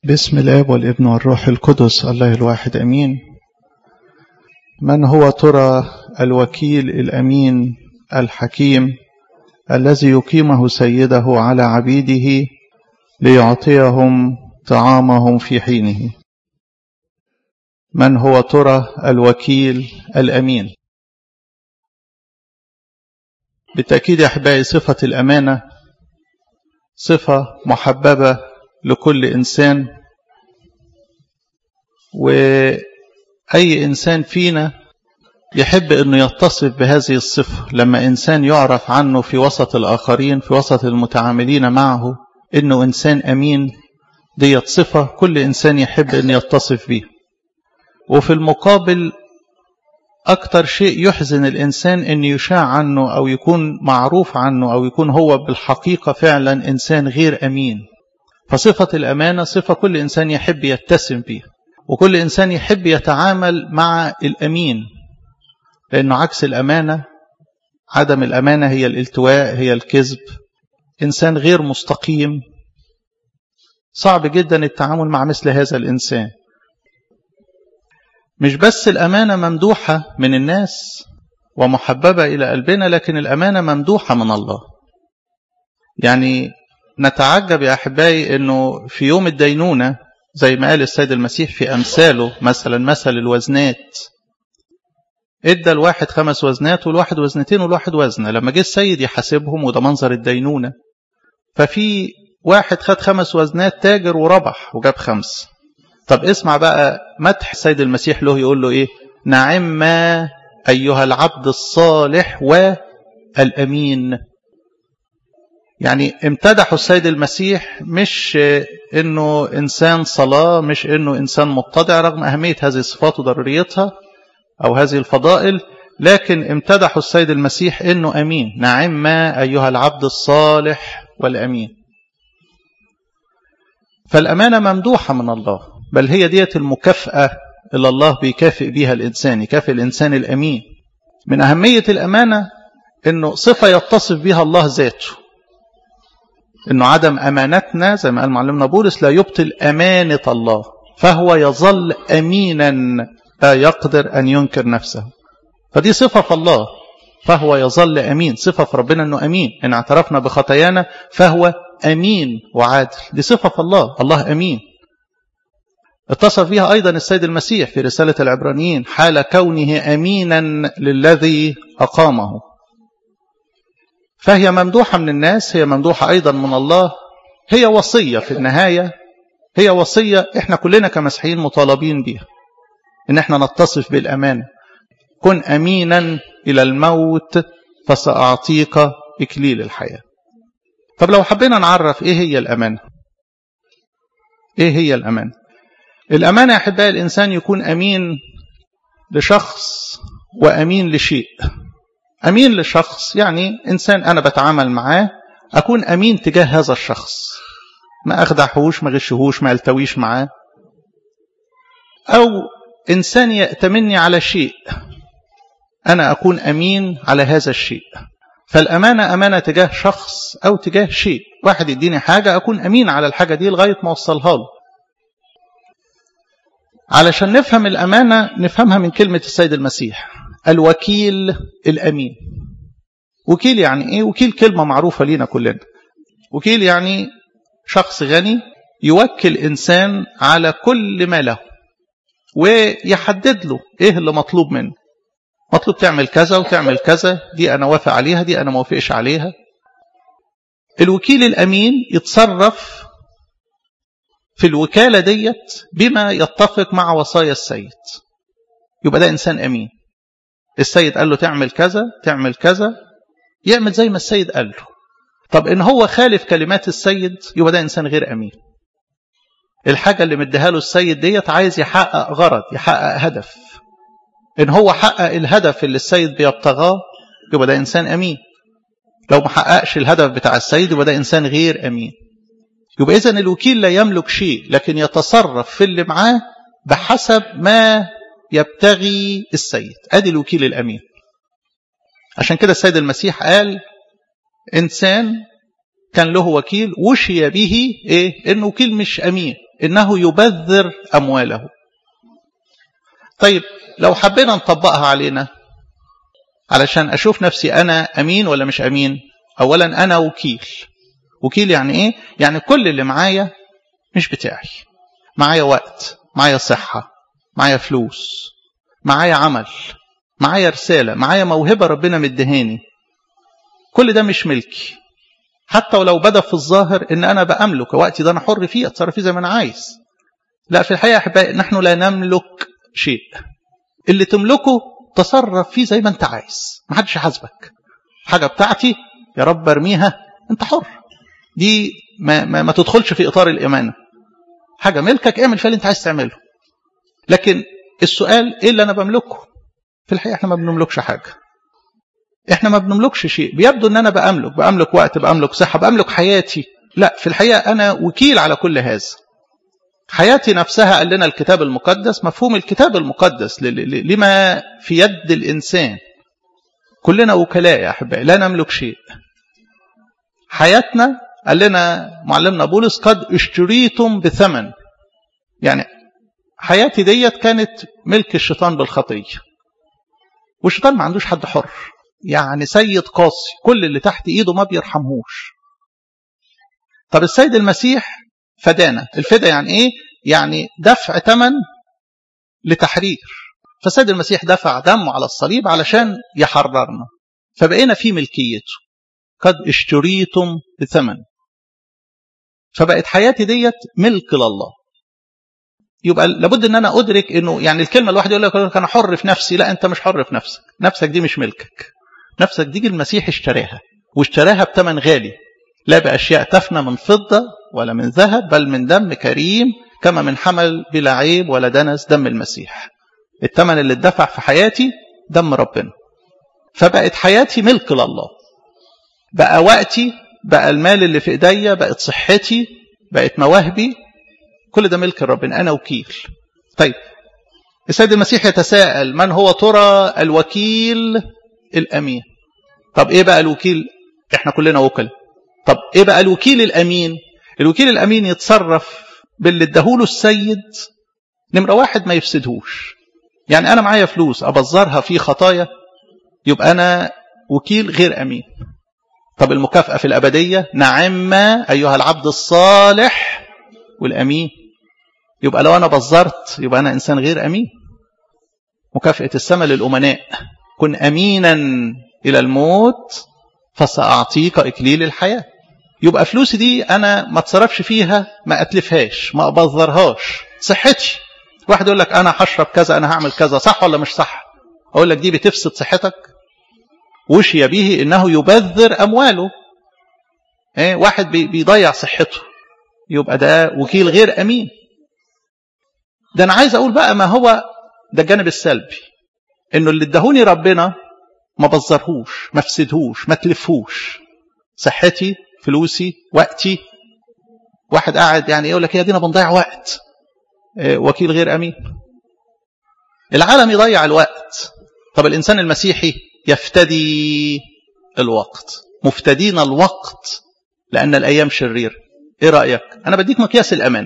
باسم الاب والابن والروح القدس الله الواحد امين من هو ترى الوكيل الامين الحكيم الذي يقيمه سيده على عبيده ليعطيهم طعامهم في حينه من هو ترى الوكيل الامين بالتاكيد يا احبائي صفه الامانه صفه محببه لكل انسان واي انسان فينا يحب انه يتصف بهذه الصفه لما انسان يعرف عنه في وسط الاخرين في وسط المتعاملين معه انه انسان امين ديت صفه كل انسان يحب ان يتصف بيها وفي المقابل أكتر شيء يحزن الإنسان أن يشاع عنه أو يكون معروف عنه أو يكون هو بالحقيقة فعلا إنسان غير أمين فصفة الأمانة صفة كل إنسان يحب يتسم بها وكل إنسان يحب يتعامل مع الأمين لأنه عكس الأمانة عدم الأمانة هي الالتواء هي الكذب إنسان غير مستقيم صعب جدا التعامل مع مثل هذا الإنسان مش بس الأمانة ممدوحة من الناس ومحببة إلى قلبنا لكن الأمانة ممدوحة من الله يعني نتعجب يا أحبائي أنه في يوم الدينونة زي ما قال السيد المسيح في أمثاله مثلا مثل الوزنات ادى الواحد خمس وزنات والواحد وزنتين والواحد وزنة لما جه السيد يحاسبهم وده منظر الدينونة ففي واحد خد خمس وزنات تاجر وربح وجاب خمس طب اسمع بقى مدح السيد المسيح له يقول له ايه نعم ايها العبد الصالح والامين يعني امتدحوا السيد المسيح مش انه انسان صلاه مش انه انسان متضع رغم اهميه هذه الصفات وضروريتها او هذه الفضائل لكن امتدحوا السيد المسيح انه امين نعم ايها العبد الصالح والامين فالامانه ممدوحه من الله بل هي ديت المكافأة اللي الله بيكافئ بيها الإنسان يكافئ الإنسان الأمين من أهمية الأمانة أنه صفة يتصف بها الله ذاته أنه عدم أمانتنا زي ما قال معلمنا بولس لا يبطل أمانة الله فهو يظل أمينا لا يقدر أن ينكر نفسه فدي صفة في الله فهو يظل أمين صفة في ربنا أنه أمين إن اعترفنا بخطايانا فهو أمين وعادل دي صفة في الله الله أمين اتصف بها أيضا السيد المسيح في رسالة العبرانيين حال كونه أمينا للذي أقامه فهي ممدوحة من الناس هي ممدوحة أيضا من الله هي وصية في النهاية هي وصية إحنا كلنا كمسيحيين مطالبين بها إن إحنا نتصف بالأمانة كن أمينا إلى الموت فسأعطيك إكليل الحياة طب لو حبينا نعرف إيه هي الأمانة إيه هي الأمانة الأمانة يا أحبائي الإنسان يكون أمين لشخص وأمين لشيء أمين لشخص يعني إنسان أنا بتعامل معاه أكون أمين تجاه هذا الشخص ما أخدعهوش ما غشهوش ما التويش معاه أو إنسان يأتمني على شيء أنا أكون أمين على هذا الشيء فالأمانة أمانة تجاه شخص أو تجاه شيء واحد يديني حاجة أكون أمين على الحاجة دي لغاية ما أوصلها له علشان نفهم الأمانة نفهمها من كلمة السيد المسيح الوكيل الأمين وكيل يعني إيه؟ وكيل كلمة معروفة لينا كلنا وكيل يعني شخص غني يوكل إنسان على كل ما له ويحدد له إيه اللي مطلوب منه مطلوب تعمل كذا وتعمل كذا دي أنا وافق عليها دي أنا موافقش عليها الوكيل الأمين يتصرف في الوكالة ديت بما يتفق مع وصايا السيد يبقى ده إنسان أمين السيد قال له تعمل كذا تعمل كذا يعمل زي ما السيد قال له طب إن هو خالف كلمات السيد يبقى ده إنسان غير أمين الحاجة اللي مديها له السيد ديت عايز يحقق غرض يحقق هدف إن هو حقق الهدف اللي السيد بيبتغاه يبقى ده إنسان أمين لو ما حققش الهدف بتاع السيد يبقى ده إنسان غير أمين يبقى إذن الوكيل لا يملك شيء لكن يتصرف في اللي معاه بحسب ما يبتغي السيد ادي الوكيل الامين عشان كده السيد المسيح قال انسان كان له وكيل وشي به ايه انه وكيل مش امين إنه يبذر أمواله طيب لو حبينا نطبقها علينا علشان أشوف نفسي أنا أمين ولا مش أمين أولا أنا وكيل وكيل يعني إيه؟ يعني كل اللي معايا مش بتاعي معايا وقت معايا صحة معايا فلوس معايا عمل معايا رسالة معايا موهبة ربنا مدهاني كل ده مش ملكي حتى ولو بدا في الظاهر ان انا باملك وقتي ده انا حر فيه اتصرف فيه زي ما انا عايز لا في الحقيقه احبائي نحن لا نملك شيء اللي تملكه تصرف فيه زي ما انت عايز ما حدش يحاسبك حاجه بتاعتي يا رب ارميها انت حر دي ما, ما, ما تدخلش في اطار الامانه حاجه ملكك اعمل فيها اللي انت عايز تعمله لكن السؤال ايه اللي انا بملكه في الحقيقه احنا ما بنملكش حاجه احنا ما بنملكش شيء بيبدو ان انا باملك باملك وقت باملك صحه باملك حياتي لا في الحقيقه انا وكيل على كل هذا حياتي نفسها قال لنا الكتاب المقدس مفهوم الكتاب المقدس لما في يد الانسان كلنا وكلاء يا احبائي لا نملك شيء حياتنا قال لنا معلمنا بولس قد اشتريتم بثمن يعني حياتي ديت كانت ملك الشيطان بالخطيه والشيطان ما عندوش حد حر يعني سيد قاسي كل اللي تحت ايده ما بيرحمهوش طب السيد المسيح فدانا الفدا يعني ايه يعني دفع ثمن لتحرير فالسيد المسيح دفع دمه على الصليب علشان يحررنا فبقينا في ملكيته قد اشتريتم بثمن فبقت حياتي ديت ملك لله يبقى لابد ان انا ادرك انه يعني الكلمه الواحد يقول لك انا حر في نفسي لا انت مش حر في نفسك نفسك دي مش ملكك نفسك دي المسيح اشتراها واشتراها بثمن غالي لا باشياء تفنى من فضه ولا من ذهب بل من دم كريم كما من حمل بلا عيب ولا دنس دم المسيح الثمن اللي اتدفع في حياتي دم ربنا فبقت حياتي ملك لله بقى وقتي بقى المال اللي في ايديا بقت صحتي بقت مواهبي كل ده ملك ربنا انا وكيل طيب السيد المسيح يتساءل من هو ترى الوكيل الامين طب ايه بقى الوكيل احنا كلنا وكل طب ايه بقى الوكيل الامين الوكيل الامين يتصرف باللي اداهوله السيد نمره واحد ما يفسدهوش يعني انا معايا فلوس ابذرها في خطايا يبقى انا وكيل غير امين طب المكافاه في الابديه نعم ايها العبد الصالح والامين يبقى لو انا بذرت يبقى انا انسان غير امين مكافاه السماء للامناء كن امينا الى الموت فساعطيك اكليل الحياه يبقى فلوسي دي انا ما اتصرفش فيها ما اتلفهاش ما ابذرهاش صحتي واحد يقول لك انا هشرب كذا انا هعمل كذا صح ولا مش صح اقول لك دي بتفسد صحتك وشي به انه يبذر امواله ايه واحد بيضيع صحته يبقى ده وكيل غير امين ده انا عايز اقول بقى ما هو ده الجانب السلبي انه اللي ادهوني ربنا ما بذرهوش ما افسدهوش ما تلفهوش صحتي فلوسي وقتي واحد قاعد يعني يقول لك يا دينا بنضيع وقت وكيل غير امين العالم يضيع الوقت طب الانسان المسيحي يفتدي الوقت مفتدين الوقت لان الايام شرير ايه رايك انا بديك مقياس الامان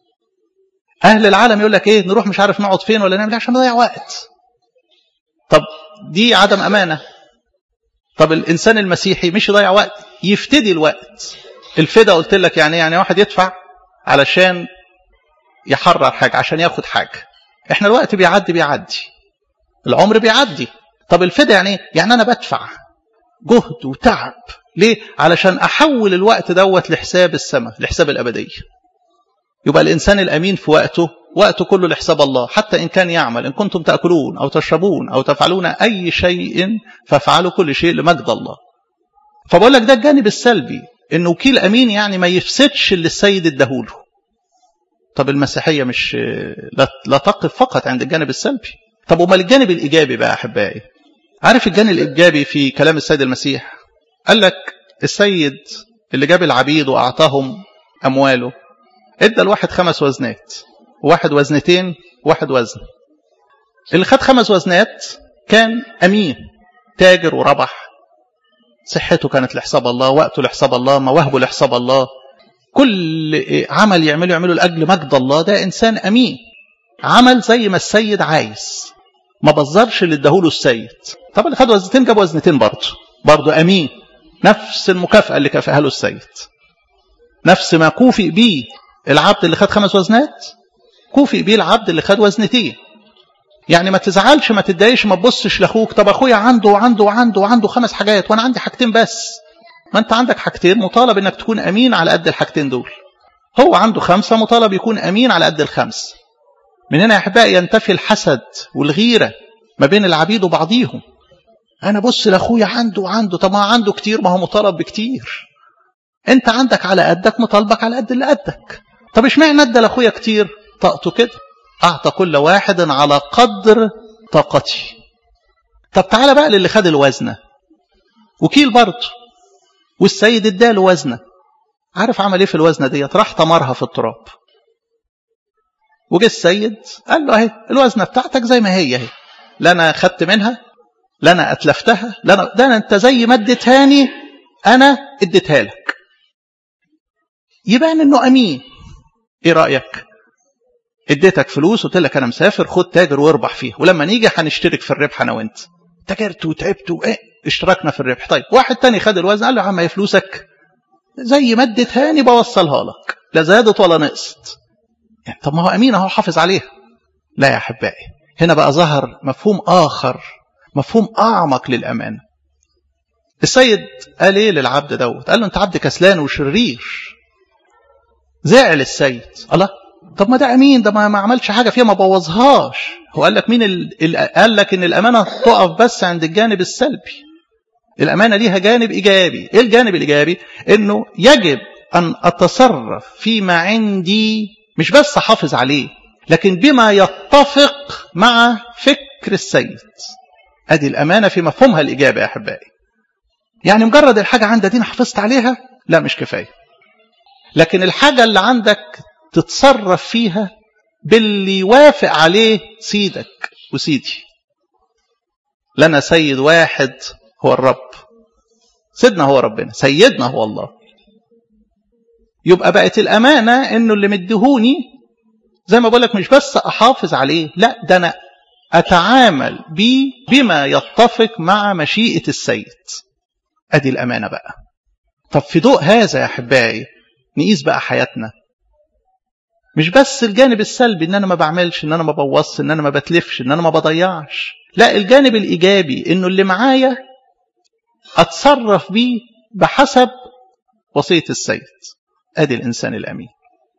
اهل العالم يقول لك ايه نروح مش عارف نقعد فين ولا نعمل عشان نضيع وقت طب دي عدم امانه طب الانسان المسيحي مش يضيع وقت يفتدي الوقت الفدا قلت لك يعني يعني واحد يدفع علشان يحرر حاجه عشان ياخد حاجه احنا الوقت بيعدي بيعدي العمر بيعدي طب الفدا يعني ايه يعني انا بدفع جهد وتعب ليه علشان احول الوقت دوت لحساب السماء لحساب الابديه يبقى الانسان الامين في وقته وقته كله لحساب الله حتى إن كان يعمل إن كنتم تأكلون أو تشربون أو تفعلون أي شيء فافعلوا كل شيء لمجد الله فبقول لك ده الجانب السلبي إن وكيل أمين يعني ما يفسدش اللي السيد اداهوله طب المسيحية مش لا, لا تقف فقط عند الجانب السلبي طب امال الجانب الإيجابي بقى أحبائي عارف الجانب الإيجابي في كلام السيد المسيح قال لك السيد اللي جاب العبيد وأعطاهم أمواله ادى الواحد خمس وزنات واحد وزنتين واحد وزن اللي خد خمس وزنات كان أمين تاجر وربح صحته كانت لحساب الله وقته لحساب الله مواهبه لحساب الله كل عمل يعمله يعمله لاجل مجد الله ده انسان امين عمل زي ما السيد عايز ما بظرش اللي اداهوله السيد طب اللي خد وزنتين جاب وزنتين برضه برضه امين نفس المكافاه اللي كافئها له السيد نفس ما كوفئ بيه العبد اللي خد خمس وزنات كوفئ بيه العبد اللي خد وزنتين يعني ما تزعلش ما تتضايقش ما تبصش لاخوك طب اخويا عنده وعنده وعنده وعنده خمس حاجات وانا عندي حاجتين بس ما انت عندك حاجتين مطالب انك تكون امين على قد الحاجتين دول هو عنده خمسه مطالب يكون امين على قد الخمس من هنا يا احبائي ينتفي الحسد والغيره ما بين العبيد وبعضيهم انا بص لاخويا عنده وعنده طب ما عنده كتير ما هو مطالب بكتير انت عندك على قدك مطالبك على قد اللي قدك طب اشمعنى ادى لاخويا كتير طاقته كده اعطى كل واحد على قدر طاقته طب تعالى بقى للي خد الوزنه وكيل برضه والسيد اداله وزنه عارف عمل ايه في الوزنه ديت راح طمرها في التراب وجه السيد قال له اهي الوزنه بتاعتك زي ما هي اهي لا انا خدت منها لا انا اتلفتها لا انا ده أنا انت زي ما اديتهاني انا اديتها لك يبان انه امين ايه رايك اديتك فلوس وقلت لك انا مسافر خد تاجر واربح فيها ولما نيجي هنشترك في الربح انا وانت تاجرت وتعبت وايه اشتركنا في الربح طيب واحد تاني خد الوزن قال له يا عم هي فلوسك زي ما اديتهاني بوصلها لك لا زادت ولا نقصت يعني طب ما هو امين اهو حافظ عليها لا يا احبائي هنا بقى ظهر مفهوم اخر مفهوم اعمق للامانه السيد قال ايه للعبد دوت قال له انت عبد كسلان وشرير زعل السيد الله طب ما ده امين ده ما عملش حاجه فيها ما بوظهاش هو قال لك مين ال... قال لك ان الامانه تقف بس عند الجانب السلبي الامانه ليها جانب ايجابي ايه الجانب الايجابي انه يجب ان اتصرف فيما عندي مش بس احافظ عليه لكن بما يتفق مع فكر السيد ادي الامانه في مفهومها الايجابي يا احبائي يعني مجرد الحاجه عندي دي انا حافظت عليها لا مش كفايه لكن الحاجه اللي عندك تتصرف فيها باللي يوافق عليه سيدك وسيدي لنا سيد واحد هو الرب سيدنا هو ربنا سيدنا هو الله يبقى بقت الأمانة إنه اللي مديهوني زي ما بقولك مش بس أحافظ عليه لا ده أنا أتعامل بيه بما يتفق مع مشيئة السيد أدي الأمانة بقى طب في ضوء هذا يا أحبائي نقيس بقى حياتنا مش بس الجانب السلبي ان انا ما بعملش ان انا ما بوظش ان انا ما بتلفش ان انا ما بضيعش لا الجانب الايجابي انه اللي معايا اتصرف بيه بحسب وصيه السيد ادي الانسان الامين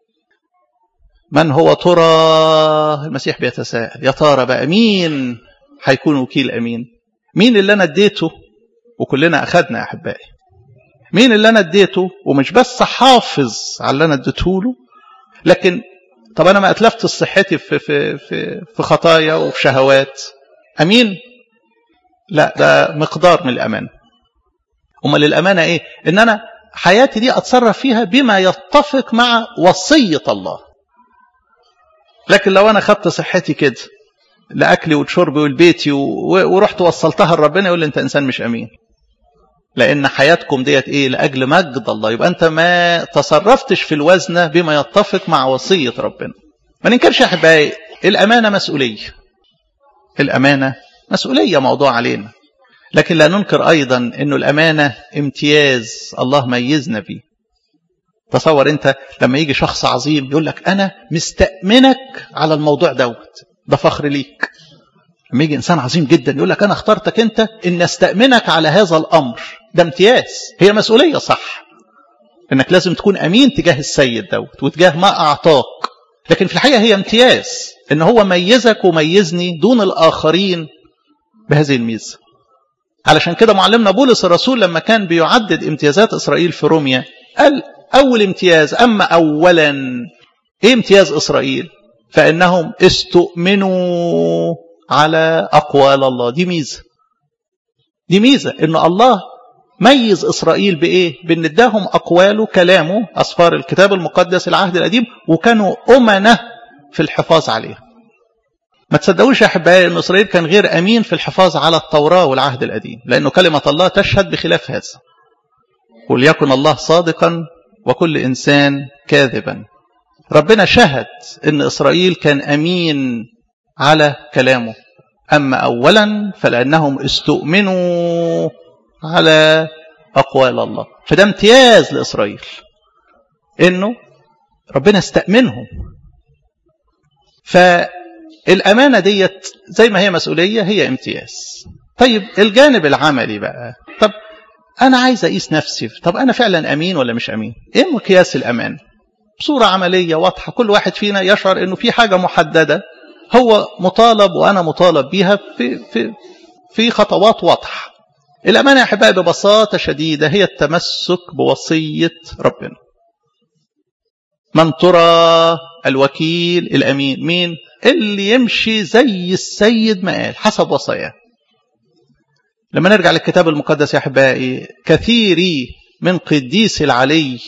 من هو ترى المسيح بيتساءل يا ترى بقى مين هيكون وكيل امين مين اللي انا اديته وكلنا اخذنا يا احبائي مين اللي انا اديته ومش بس حافظ على اللي انا اديته له لكن طب انا ما اتلفت صحتي في في في في خطايا وفي شهوات امين لا ده مقدار من الامانه امال الامانه ايه ان انا حياتي دي اتصرف فيها بما يتفق مع وصيه الله لكن لو انا خدت صحتي كده لاكلي وشربي ولبيتي ورحت وصلتها لربنا يقول لي انت انسان مش امين لان حياتكم ديت ايه لاجل مجد الله يبقى انت ما تصرفتش في الوزنه بما يتفق مع وصيه ربنا ما ننكرش يا احبائي الامانه مسؤوليه الامانه مسؤوليه موضوع علينا لكن لا ننكر ايضا انه الامانه امتياز الله ميزنا بيه تصور انت لما يجي شخص عظيم يقول لك انا مستامنك على الموضوع دوت ده فخر ليك لما يجي انسان عظيم جدا يقول لك انا اخترتك انت ان استامنك على هذا الامر ده امتياز هي مسؤوليه صح انك لازم تكون امين تجاه السيد دوت وتجاه ما اعطاك لكن في الحقيقه هي امتياز ان هو ميزك وميزني دون الاخرين بهذه الميزه علشان كده معلمنا بولس الرسول لما كان بيعدد امتيازات اسرائيل في روميا قال اول امتياز اما اولا ايه امتياز اسرائيل فانهم استؤمنوا على أقوال الله دي ميزة دي ميزة إن الله ميز إسرائيل بإيه؟ بإن اداهم أقواله كلامه أسفار الكتاب المقدس العهد القديم وكانوا أمنة في الحفاظ عليها ما تصدقوش يا أحبائي أن إسرائيل كان غير أمين في الحفاظ على التوراة والعهد القديم لأنه كلمة الله تشهد بخلاف هذا وليكن الله صادقا وكل إنسان كاذبا ربنا شهد أن إسرائيل كان أمين على كلامه أما أولا فلأنهم استؤمنوا على أقوال الله فده امتياز لإسرائيل إنه ربنا استأمنهم فالأمانة ديت زي ما هي مسؤولية هي امتياز طيب الجانب العملي بقى طب أنا عايز أقيس نفسي طب أنا فعلا أمين ولا مش أمين إيه مقياس الأمان بصورة عملية واضحة كل واحد فينا يشعر أنه في حاجة محددة هو مطالب وأنا مطالب بيها في, في, في خطوات واضحة الأمانة يا أحبائي ببساطة شديدة هي التمسك بوصية ربنا من ترى الوكيل الأمين مين اللي يمشي زي السيد ما قال حسب وصاياه لما نرجع للكتاب المقدس يا أحبائي كثيري من قديس العلي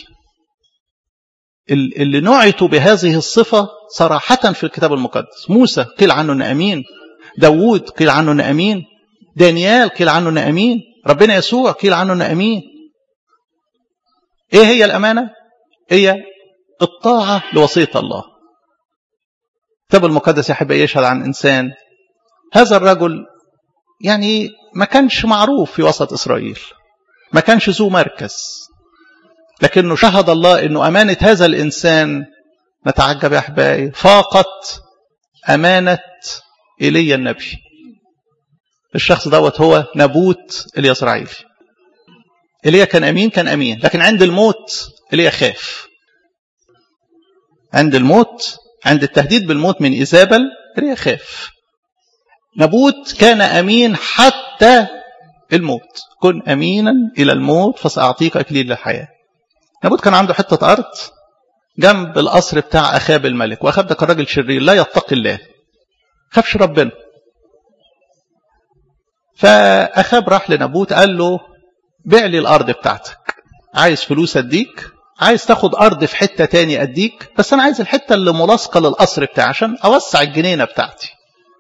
اللي نعتوا بهذه الصفة صراحة في الكتاب المقدس موسى قيل عنه أنه أمين داوود قيل عنه أنه أمين دانيال قيل عنه أنه أمين ربنا يسوع قيل عنه أنه أمين إيه هي الأمانة؟ هي الطاعة لوصية الله الكتاب المقدس يا أحبائي يشهد عن إنسان هذا الرجل يعني ما كانش معروف في وسط إسرائيل ما كانش ذو مركز لكنه شهد الله أنه أمانة هذا الإنسان نتعجب يا أحبائي فاقت أمانة إيليا النبي الشخص دوت هو نبوت اليسرعيلي إيليا كان أمين كان أمين لكن عند الموت إيليا خاف عند الموت عند التهديد بالموت من إيزابل إيليا خاف نبوت كان أمين حتى الموت كن أمينا إلى الموت فسأعطيك أكليل للحياة نبوت كان عنده حتة أرض جنب القصر بتاع أخاب الملك وأخاب ده كان راجل شرير لا يتقي الله خافش ربنا فأخاب راح لنبوت قال له بيع لي الأرض بتاعتك عايز فلوس أديك عايز تاخد أرض في حتة تاني أديك بس أنا عايز الحتة اللي ملاصقة للقصر بتاعي عشان أوسع الجنينة بتاعتي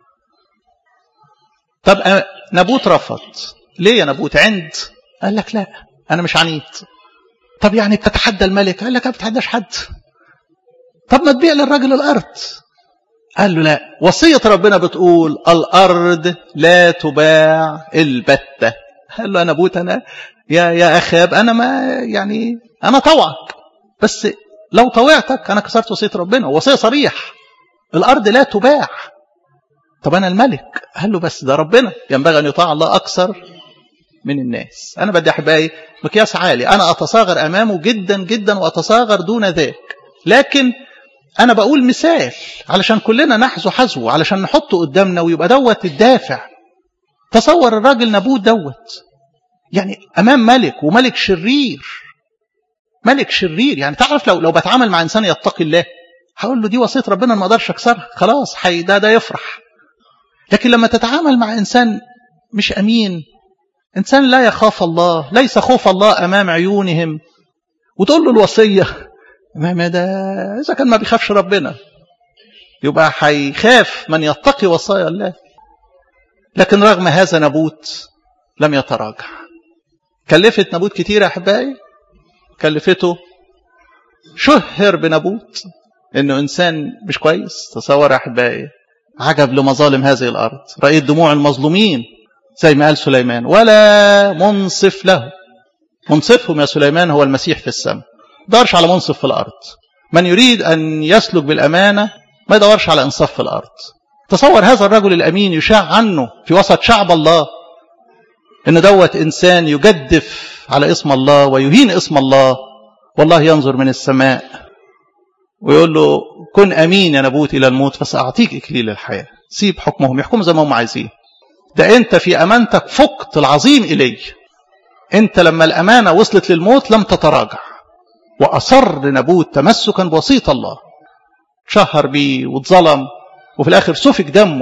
طب نبوت رفض ليه يا نبوت عند قال لك لا أنا مش عنيد طب يعني بتتحدى الملك قال لك ما بتتحداش حد طب ما تبيع للراجل الأرض قال له لا وصية ربنا بتقول الأرض لا تباع البتة قال له أنا بوت أنا يا يا أخاب أنا ما يعني أنا طوعك بس لو طوعتك أنا كسرت وصية ربنا وصية صريح الأرض لا تباع طب أنا الملك قال له بس ده ربنا ينبغي أن يطاع الله أكثر من الناس أنا بدي أحبائي مقياس عالي أنا أتصاغر أمامه جدا جدا وأتصاغر دون ذاك لكن أنا بقول مثال علشان كلنا نحذو حذو علشان نحطه قدامنا ويبقى دوت الدافع تصور الراجل نبوت دوت يعني أمام ملك وملك شرير ملك شرير يعني تعرف لو لو بتعامل مع إنسان يتقي الله هقول له دي وصية ربنا ما اقدرش أكسرها خلاص حي ده ده يفرح لكن لما تتعامل مع إنسان مش أمين إنسان لا يخاف الله ليس خوف الله أمام عيونهم وتقول له الوصية ما ده إذا كان ما بيخافش ربنا يبقى هيخاف من يتقي وصايا الله لكن رغم هذا نبوت لم يتراجع كلفت نبوت كتير يا أحبائي كلفته شهر بنبوت إنه إنسان مش كويس تصور يا أحبائي عجب لمظالم هذه الأرض رأيت دموع المظلومين زي ما قال سليمان ولا منصف له منصفهم يا سليمان هو المسيح في السماء دارش على منصف في الأرض من يريد أن يسلك بالأمانة ما يدورش على إنصاف في الأرض تصور هذا الرجل الأمين يشاع عنه في وسط شعب الله إن دوت إنسان يجدف على اسم الله ويهين اسم الله والله ينظر من السماء ويقول له كن أمين يا نبوت إلى الموت فسأعطيك إكليل الحياة سيب حكمهم يحكموا زي ما هم عايزين ده أنت في أمانتك فقت العظيم إلي أنت لما الأمانة وصلت للموت لم تتراجع وأصر نبوت تمسكا بوصية الله شهر بيه واتظلم وفي الآخر سفك دمه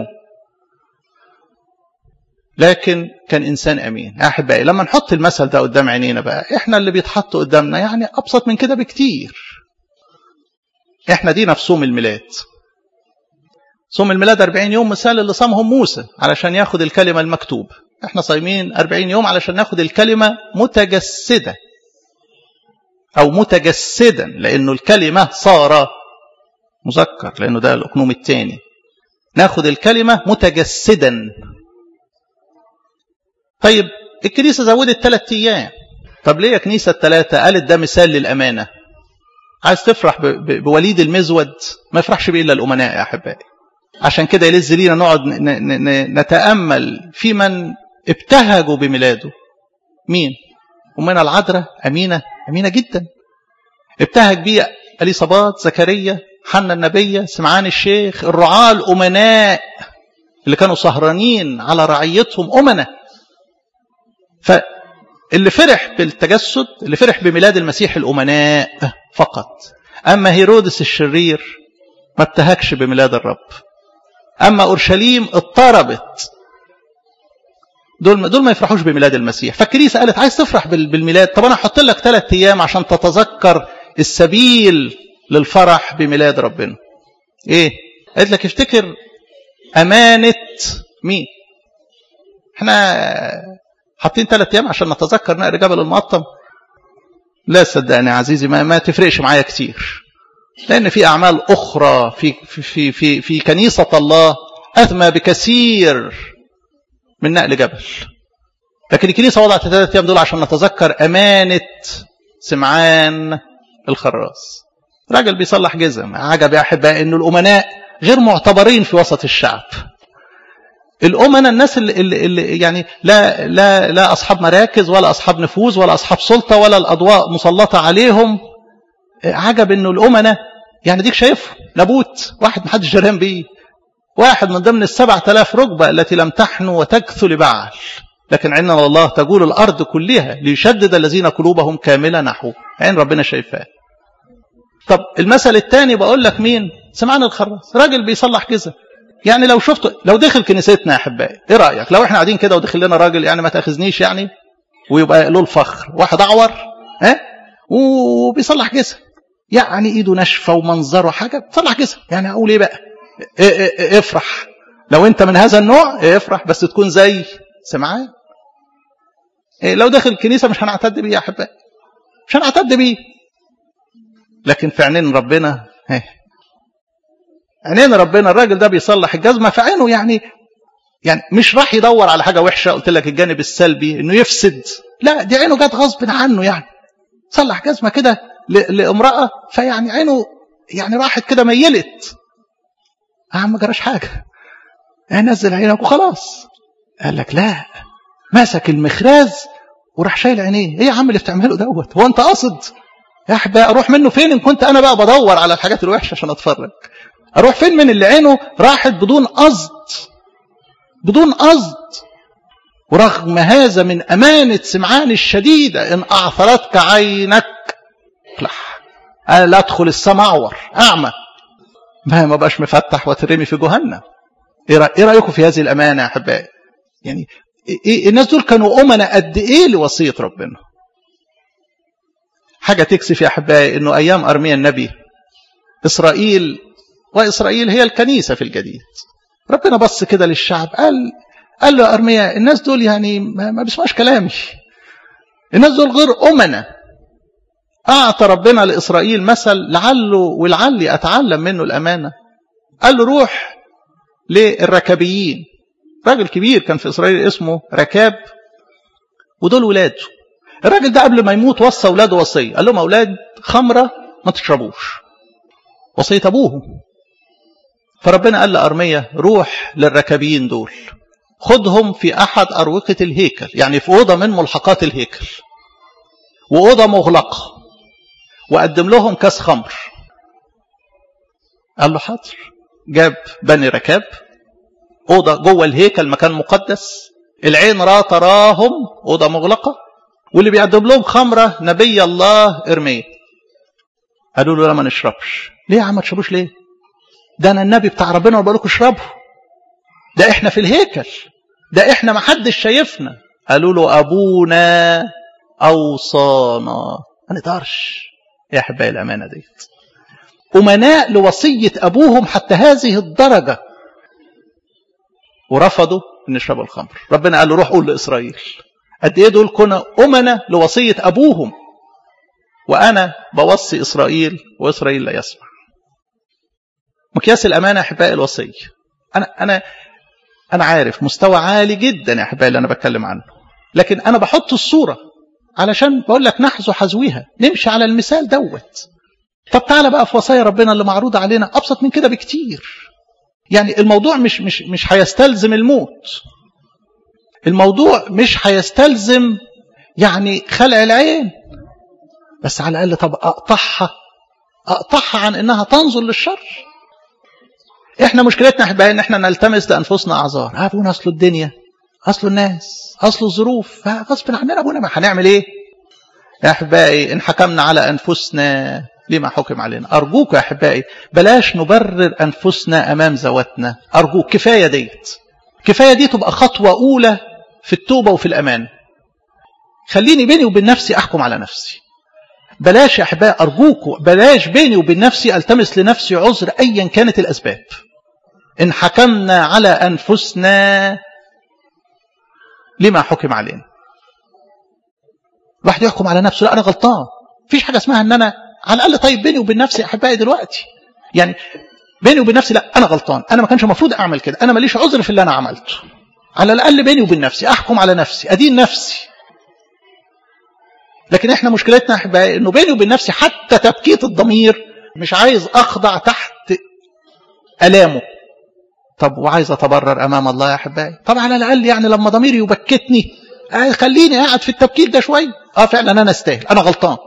لكن كان إنسان أمين أحبائي لما نحط المثل ده قدام عينينا بقى إحنا اللي بيتحط قدامنا يعني أبسط من كده بكتير إحنا دينا في صوم الميلاد صوم الميلاد 40 يوم مثال اللي صامهم موسى علشان ياخد الكلمة المكتوب احنا صايمين 40 يوم علشان ناخد الكلمة متجسدة أو متجسدا لأنه الكلمة صار مذكر لأنه ده الأقنوم الثاني ناخد الكلمة متجسدا طيب الكنيسة زودت ثلاث أيام طب ليه يا كنيسة الثلاثة قالت ده مثال للأمانة عايز تفرح بوليد المزود ما يفرحش بيه إلا الأمناء يا أحبائي عشان كده يلز لينا نقعد نتأمل في من ابتهجوا بميلاده مين أمنا العذراء أمينة أمينة جدا ابتهج بيه أليصابات زكريا حنا النبية سمعان الشيخ الرعاة الأمناء اللي كانوا سهرانين على رعيتهم أمنة فاللي فرح بالتجسد اللي فرح بميلاد المسيح الأمناء فقط أما هيرودس الشرير ما ابتهكش بميلاد الرب أما أورشليم اضطربت دول دول ما يفرحوش بميلاد المسيح فالكنيسة قالت عايز تفرح بالميلاد طب أنا أحط لك ثلاث أيام عشان تتذكر السبيل للفرح بميلاد ربنا ايه قالت لك افتكر امانه مين احنا حاطين ثلاث ايام عشان نتذكر نقر جبل المقطم لا صدقني يا عزيزي ما, ما تفرقش معايا كتير لان في اعمال اخرى في في في في, في كنيسه الله اثمى بكثير من نقل جبل لكن الكنيسه وضعت الثلاث ايام دول عشان نتذكر امانه سمعان الخراس راجل بيصلح جزم عجب يا احبائي انه الامناء غير معتبرين في وسط الشعب الامناء الناس اللي, اللي, اللي يعني لا لا لا اصحاب مراكز ولا اصحاب نفوذ ولا اصحاب سلطه ولا الاضواء مسلطه عليهم عجب انه الامناء يعني ديك شايفه نابوت واحد ما حدش جريان بيه واحد من ضمن السبع تلاف ركبة التي لم تحنوا وتكثوا لبعل لكن عندنا الله تقول الأرض كلها ليشدد الذين قلوبهم كاملة نحو عين ربنا شايفاه طب المثل الثاني بقول لك مين سمعنا الخراس راجل بيصلح جزم يعني لو شفت لو دخل كنيستنا يا احبائي ايه رايك لو احنا قاعدين كده ودخل لنا راجل يعني ما تاخذنيش يعني ويبقى له الفخر واحد اعور ها وبيصلح جزم يعني ايده ناشفه ومنظره حاجه بتصلح جزم يعني اقول ايه بقى إيه إيه إيه افرح لو انت من هذا النوع إيه افرح بس تكون زي سمعان إيه لو دخل الكنيسه مش هنعتد بيه يا احبائي مش هنعتد بيه لكن في عينين ربنا هي. عينين ربنا الراجل ده بيصلح الجزمة في عينه يعني يعني مش راح يدور على حاجة وحشة قلت لك الجانب السلبي انه يفسد لا دي عينه جت غصب عنه يعني صلح جزمة كده لامرأة فيعني عينه يعني راحت كده ميلت يا عم ما جراش حاجة نزل عينك وخلاص قال لك لا مسك المخراز وراح شايل عينيه ايه يا عم اللي بتعمله دوت هو انت قاصد يا احبائي اروح منه فين ان كنت انا بقى بدور على الحاجات الوحشه عشان اتفرج اروح فين من اللي عينه راحت بدون قصد بدون قصد ورغم هذا من امانه سمعان الشديده ان اعثرتك عينك افلح انا لا ادخل السماء اعور اعمى ما ما بقاش مفتح وترمي في جهنم ايه رايكم في هذه الامانه يا احبائي يعني إيه الناس دول كانوا امنا قد ايه لوصيه ربنا حاجة تكسف يا أحبائي أنه أيام أرميا النبي إسرائيل وإسرائيل هي الكنيسة في الجديد ربنا بص كده للشعب قال قال له أرميا الناس دول يعني ما بيسمعوش كلامي الناس دول غير أمنا أعطى ربنا لإسرائيل مثل لعله ولعلي أتعلم منه الأمانة قال له روح للركبيين راجل كبير كان في إسرائيل اسمه ركاب ودول ولاده الراجل ده قبل ما يموت وصى اولاده وصيه قال لهم اولاد خمره ما تشربوش وصيه ابوهم فربنا قال لارميا روح للركبيين دول خدهم في احد اروقه الهيكل يعني في اوضه من ملحقات الهيكل واوضه مغلقه وقدم لهم كاس خمر قال له حاضر جاب بني ركاب اوضه جوه الهيكل مكان مقدس العين را تراهم اوضه مغلقه واللي بيقدم لهم خمرة نبي الله إرميا قالوا له لا ما نشربش ليه يا عم ما تشربوش ليه ده أنا النبي بتاع ربنا وبقول لكم اشربوا ده إحنا في الهيكل ده إحنا ما حدش شايفنا قالوا له أبونا أوصانا ما نقدرش يا أحبائي الأمانة ديت أمناء لوصية أبوهم حتى هذه الدرجة ورفضوا أن يشربوا الخمر ربنا قال له روح قول لإسرائيل قد ايه دول كنا امنا لوصيه ابوهم وأنا بوصي إسرائيل وإسرائيل لا يسمع مقياس الأمانة أحبائي الوصية أنا أنا أنا عارف مستوى عالي جدا يا أحبائي اللي أنا بتكلم عنه لكن أنا بحط الصورة علشان بقول لك نحذو حذوها نمشي على المثال دوت طب تعالى بقى في وصايا ربنا اللي معروضة علينا أبسط من كده بكتير يعني الموضوع مش مش مش هيستلزم الموت الموضوع مش هيستلزم يعني خلع العين بس على الأقل طب أقطعها أقطعها عن إنها تنظر للشر إحنا مشكلتنا أحبائي إن إحنا نلتمس لأنفسنا أعذار أبونا أصل الدنيا أصل الناس أصل الظروف غصب عننا أبونا ما هنعمل إيه يا أحبائي إن حكمنا على أنفسنا لما حكم علينا أرجوك يا أحبائي بلاش نبرر أنفسنا أمام ذواتنا أرجوك كفاية ديت كفاية دي تبقى خطوة أولى في التوبة وفي الأمان خليني بيني وبين نفسي أحكم على نفسي بلاش يا أحبائي أرجوك بلاش بيني وبين نفسي ألتمس لنفسي عذر أيا كانت الأسباب إن حكمنا على أنفسنا لما حكم علينا الواحد يحكم على نفسه لا أنا غلطان مفيش حاجة اسمها أن أنا على الأقل طيب بيني وبين نفسي أحبائي دلوقتي يعني بيني وبين نفسي لا أنا غلطان أنا ما كانش المفروض أعمل كده أنا ماليش عذر في اللي أنا عملته على الأقل بيني وبين نفسي أحكم على نفسي أدين نفسي لكن احنا مشكلتنا احبائي انه بيني وبين نفسي حتى تبكيت الضمير مش عايز اخضع تحت الامه طب وعايز اتبرر امام الله يا احبائي طب على الاقل يعني لما ضميري يبكتني خليني قاعد في التبكيت ده شويه اه فعلا انا استاهل انا غلطان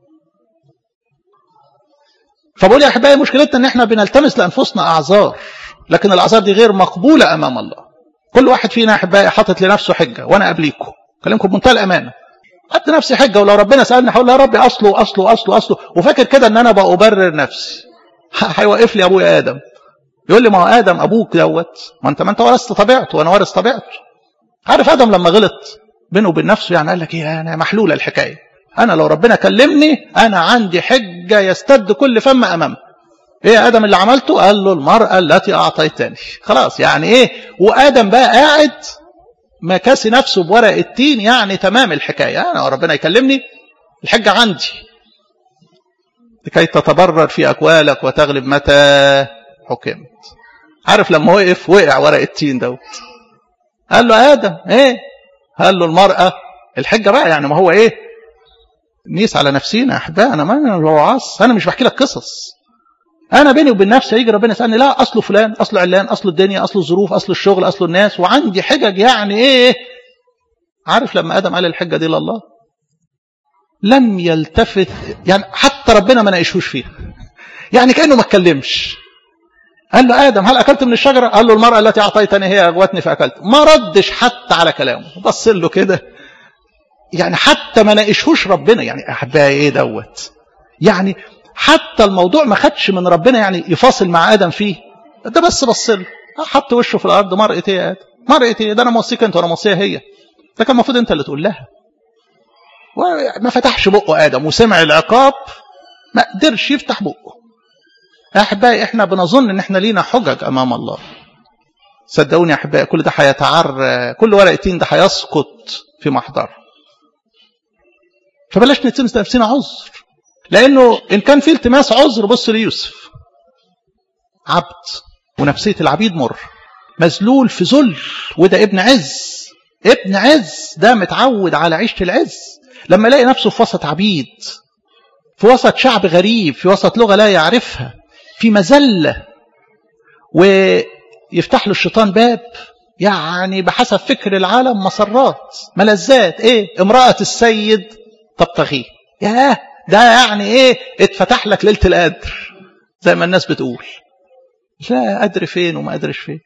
فبقول يا احبائي مشكلتنا ان احنا بنلتمس لانفسنا اعذار لكن الاعذار دي غير مقبوله امام الله كل واحد فينا يا احبائي حاطط لنفسه حجه وانا قبليكم كلامكم بمنتهى الامانه حط نفسي حجه ولو ربنا سالني هقول له يا ربي اصله اصله اصله اصله وفاكر كده ان انا بأبرر نفسي هيوقف لي ابويا ادم يقول لي ما هو ادم ابوك دوت ما انت ما انت ورثت طبيعته وانا وارث طبيعته عارف ادم لما غلط بينه وبين نفسه يعني قال لك ايه انا محلوله الحكايه انا لو ربنا كلمني انا عندي حجه يستد كل فم امامه ايه ادم اللي عملته قال له المراه التي اعطيتني خلاص يعني ايه وادم بقى قاعد ما كاسي نفسه بورق التين يعني تمام الحكايه انا ربنا يكلمني الحجه عندي لكي تتبرر في اقوالك وتغلب متى حكمت عارف لما وقف وقع ورق التين دوت قال له ادم ايه قال له المراه الحجه بقى يعني ما هو ايه نيس على نفسينا يا احبائي انا ما انا وعاص انا مش بحكي لك قصص انا بيني وبين نفسي يجي ربنا يسالني لا اصله فلان اصله علان اصله الدنيا اصله الظروف اصله الشغل اصله الناس وعندي حجج يعني ايه عارف لما ادم قال الحجه دي لله لم يلتفت يعني حتى ربنا ما ناقشوش فيها يعني كانه ما اتكلمش قال له ادم هل اكلت من الشجره قال له المراه التي اعطيتني هي اغوتني فاكلت ما ردش حتى على كلامه بص له كده يعني حتى ما ناقشهوش ربنا يعني احبائي ايه دوت يعني حتى الموضوع ما خدش من ربنا يعني يفاصل مع ادم فيه ده بس بص له حط وشه في الارض مرأة ايه يا ادم مرأة ايه ده انا موصيك انت وانا موصيها هي ده كان المفروض انت اللي تقول لها وما فتحش بقه ادم وسمع العقاب ما قدرش يفتح بقه يا احبائي احنا بنظن ان احنا لينا حجج امام الله صدقوني يا احبائي كل ده هيتعر كل ورقتين ده هيسقط في محضر فبلاش نتمس نفسنا عذر لانه ان كان في التماس عذر بص ليوسف عبد ونفسيه العبيد مر مذلول في ذل وده ابن عز ابن عز ده متعود على عيشه العز لما يلاقي نفسه في وسط عبيد في وسط شعب غريب في وسط لغه لا يعرفها في مذله ويفتح له الشيطان باب يعني بحسب فكر العالم مسرات ملذات ايه امراه السيد تبتغيه ياه ده يعني ايه اتفتح لك ليله القدر زي ما الناس بتقول لا قدر فين وما قدرش فين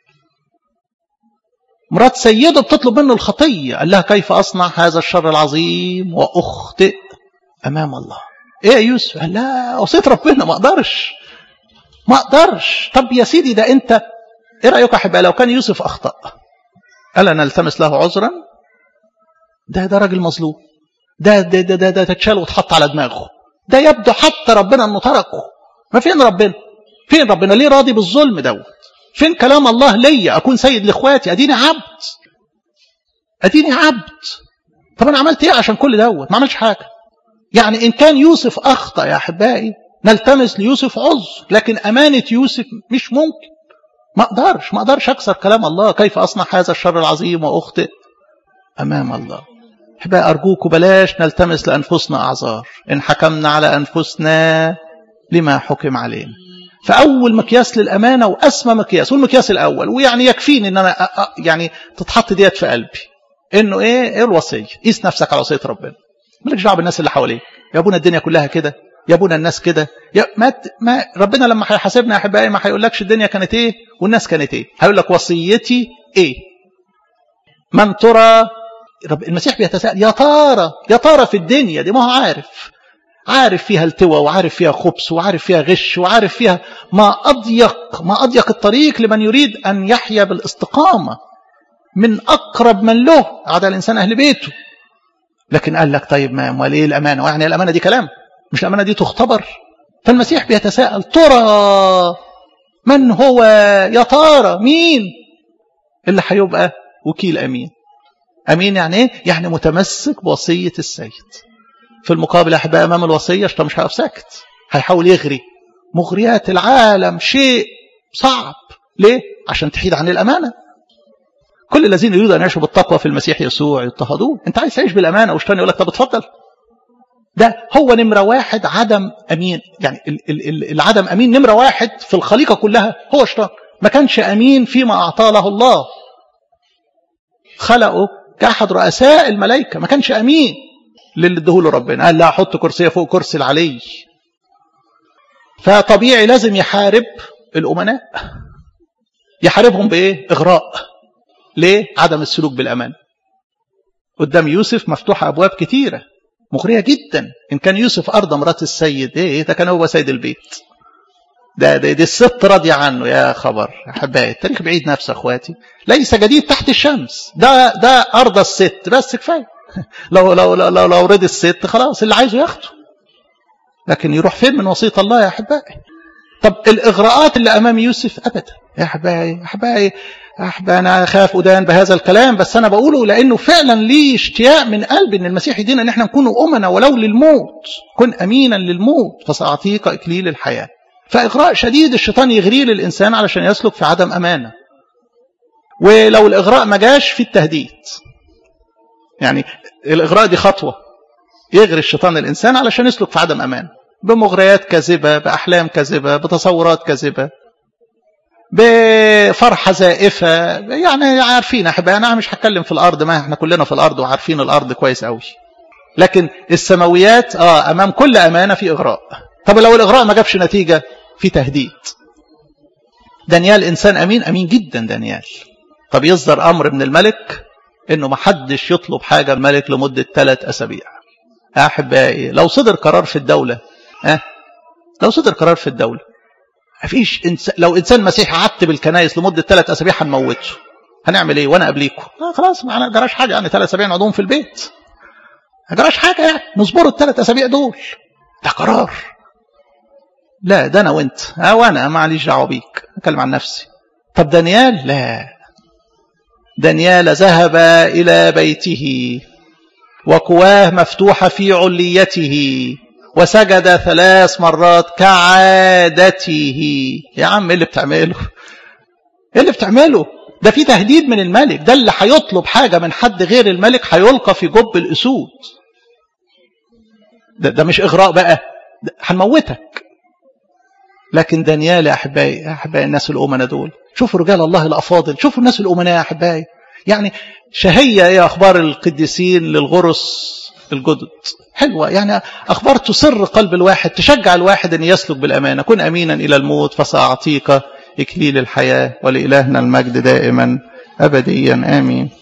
مرات سيده بتطلب منه الخطيه قال لها كيف اصنع هذا الشر العظيم واخطئ امام الله ايه يا يوسف قال لا وصيت ربنا ما اقدرش ما اقدرش طب يا سيدي ده انت ايه رايك يا احبائي لو كان يوسف اخطا الا نلتمس له عذرا ده ده راجل مظلوم ده ده ده ده, ده تتشال وتحط على دماغه ده يبدو حتى ربنا انه تركه ما فين ربنا فين ربنا ليه راضي بالظلم دوت فين كلام الله ليا اكون سيد لاخواتي اديني عبد اديني عبد طب انا عملت ايه عشان كل دوت ما عملش حاجه يعني إن كان يوسف أخطأ يا أحبائي نلتمس ليوسف عذر لكن أمانة يوسف مش ممكن ما أقدرش ما أقدرش أكسر كلام الله كيف أصنع هذا الشر العظيم وأخطئ أمام الله أحبائي أرجوكم بلاش نلتمس لأنفسنا أعذار إن حكمنا على أنفسنا لما حكم علينا فأول مقياس للأمانة وأسمى مقياس والمقياس الأول ويعني يكفيني إن أنا يعني تتحط ديت في قلبي إنه إيه, إيه الوصية قيس نفسك على وصية ربنا مالكش دعوة بالناس اللي حواليك يا أبونا الدنيا كلها كده يا ابونا الناس كده يا ما, ما ربنا لما هيحاسبنا يا احبائي ما هيقولكش الدنيا كانت ايه والناس كانت ايه هيقول لك وصيتي ايه من ترى رب المسيح بيتساءل يا ترى يا ترى في الدنيا دي ما هو عارف عارف فيها التوى وعارف فيها خبث وعارف فيها غش وعارف فيها ما أضيق ما أضيق الطريق لمن يريد أن يحيا بالاستقامة من أقرب من له عدا الإنسان أهل بيته لكن قال لك طيب ما امال ايه الامانه يعني الامانه دي كلام مش الامانه دي تختبر فالمسيح بيتساءل ترى من هو يا ترى مين اللي هيبقى وكيل امين امين يعني ايه يعني متمسك بوصيه السيد في المقابل احباء امام الوصيه عشان مش هيقف ساكت هيحاول يغري مغريات العالم شيء صعب ليه عشان تحيد عن الامانه كل الذين يريدوا ان يعيشوا بالتقوى في المسيح يسوع يضطهدون انت عايز تعيش بالامانه وشتان يقول لك طب اتفضل ده هو نمرة واحد عدم أمين يعني ال ال العدم أمين نمرة واحد في الخليقة كلها هو شيطان ما كانش أمين فيما أعطاه له الله خلقه كأحد رؤساء الملائكة ما كانش أمين للي ادهوله ربنا قال لا أحط كرسية فوق كرسي العلي فطبيعي لازم يحارب الأمناء يحاربهم بإيه؟ إغراء ليه؟ عدم السلوك بالأمان قدام يوسف مفتوحة أبواب كتيرة مغرية جدا إن كان يوسف أرضى مرات السيد إيه ده كان هو سيد البيت ده, ده دي الست راضية عنه يا خبر أحبائي التاريخ بعيد نفسه أخواتي ليس جديد تحت الشمس ده ده أرضى الست بس كفاية لو لو لو لو, لو رضي الست خلاص اللي عايزه ياخده لكن يروح فين من وصية الله يا أحبائي طب الإغراءات اللي أمام يوسف أبدا يا أحبائي أحبائي أحبائي أنا أخاف أدان بهذا الكلام بس أنا بقوله لأنه فعلا لي اشتياق من قلبي أن المسيح يدينا أن احنا نكون أمنا ولو للموت كن أمينا للموت فسأعطيك إكليل الحياة فإغراء شديد الشيطان يغريه للإنسان علشان يسلك في عدم أمانة ولو الإغراء ما جاش في التهديد يعني الإغراء دي خطوة يغري الشيطان الإنسان علشان يسلك في عدم أمان بمغريات كاذبة بأحلام كاذبة بتصورات كاذبة بفرحة زائفة يعني عارفين أحبائي أنا مش هتكلم في الأرض ما احنا كلنا في الأرض وعارفين الأرض كويس قوي لكن السماويات آه أمام كل أمانة في إغراء طب لو الإغراء ما جابش نتيجة في تهديد دانيال إنسان أمين أمين جدا دانيال طب يصدر أمر من الملك إنه ما حدش يطلب حاجة الملك لمدة ثلاث أسابيع أحبائي لو صدر قرار في الدولة أه؟ لو صدر قرار في الدولة مفيش إنس... لو إنسان مسيحي عتب الكنايس لمدة ثلاث أسابيع هنموته هنعمل إيه وأنا قبليكم آه خلاص ما جراش حاجة يعني ثلاث أسابيع نقعدهم في البيت ما جراش حاجة يعني نصبروا الثلاث أسابيع دول ده قرار لا ده أنا وأنت أه وأنا معليش دعوة بيك أتكلم عن نفسي طب دانيال لا دانيال ذهب إلى بيته وكواه مفتوحة في عليته وسجد ثلاث مرات كعادته يا عم ايه اللي بتعمله ايه اللي بتعمله ده في تهديد من الملك ده اللي هيطلب حاجة من حد غير الملك هيلقى في جب الأسود ده, ده مش إغراء بقى هنموتك لكن دانيال يا أحبائي يا أحبائي الناس الأمناء دول شوفوا رجال الله الأفاضل شوفوا الناس الأمناء يا أحبائي يعني شهية ايه أخبار القديسين للغرس الجدد حلوة يعني أخبار تسر قلب الواحد تشجع الواحد أن يسلك بالأمانة كن أمينا إلى الموت فسأعطيك إكليل الحياة ولإلهنا المجد دائما أبديا آمين